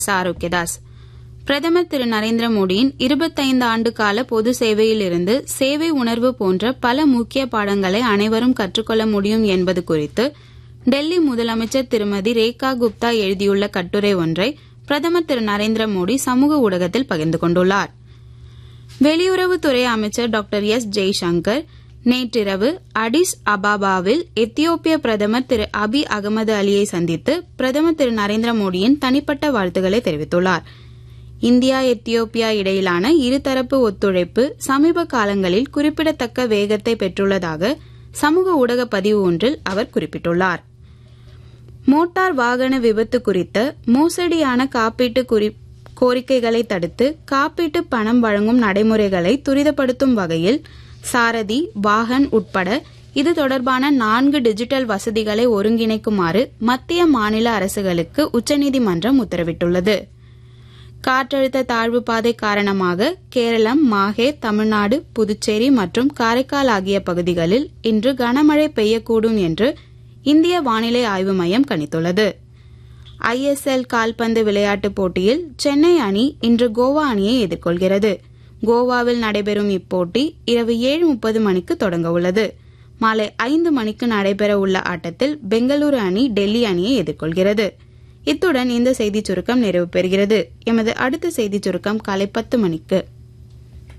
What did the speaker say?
ஆரோக்கியதாஸ் பிரதமர் திரு நரேந்திர மோடியின் இருபத்தைந்து ஆண்டு கால பொது சேவையில் இருந்து சேவை உணர்வு போன்ற பல முக்கிய பாடங்களை அனைவரும் கற்றுக்கொள்ள முடியும் என்பது குறித்து டெல்லி முதலமைச்சர் திருமதி ரேகா குப்தா எழுதியுள்ள கட்டுரை ஒன்றை பிரதமர் திரு நரேந்திர மோடி சமூக ஊடகத்தில் பகிர்ந்து கொண்டுள்ளார் வெளியுறவுத்துறை அமைச்சர் டாக்டர் எஸ் ஜெய்சங்கர் நேற்றிரவு அடிஸ் அபாபாவில் எத்தியோப்பிய பிரதமர் திரு அபி அகமது அலியை சந்தித்து பிரதமர் திரு நரேந்திர மோடியின் தனிப்பட்ட வாழ்த்துக்களை தெரிவித்துள்ளார் இந்தியா எத்தியோப்பியா இடையிலான இருதரப்பு ஒத்துழைப்பு சமீப காலங்களில் குறிப்பிடத்தக்க வேகத்தை பெற்றுள்ளதாக சமூக ஊடக பதிவு ஒன்றில் அவர் குறிப்பிட்டுள்ளார் மோட்டார் வாகன விபத்து குறித்த மோசடியான காப்பீட்டு குறி- கோரிக்கைகளை தடுத்து காப்பீட்டு பணம் வழங்கும் நடைமுறைகளை துரிதப்படுத்தும் வகையில் சாரதி வாகன் உட்பட இது தொடர்பான நான்கு டிஜிட்டல் வசதிகளை ஒருங்கிணைக்குமாறு மத்திய மாநில அரசுகளுக்கு உச்சநீதிமன்றம் உத்தரவிட்டுள்ளது காற்றழுத்த தாழ்வு பாதை காரணமாக கேரளம் மாஹே தமிழ்நாடு புதுச்சேரி மற்றும் காரைக்கால் ஆகிய பகுதிகளில் இன்று கனமழை பெய்யக்கூடும் என்று இந்திய வானிலை ஆய்வு மையம் கணித்துள்ளது ஐஎஸ்எல் கால்பந்து விளையாட்டுப் போட்டியில் சென்னை அணி இன்று கோவா அணியை எதிர்கொள்கிறது கோவாவில் நடைபெறும் இப்போட்டி இரவு ஏழு முப்பது மணிக்கு தொடங்க உள்ளது மாலை ஐந்து மணிக்கு நடைபெற உள்ள ஆட்டத்தில் பெங்களூரு அணி டெல்லி அணியை எதிர்கொள்கிறது இத்துடன் இந்த செய்திச் சுருக்கம் நிறைவு பெறுகிறது எமது அடுத்த செய்திச் சுருக்கம் காலை பத்து மணிக்கு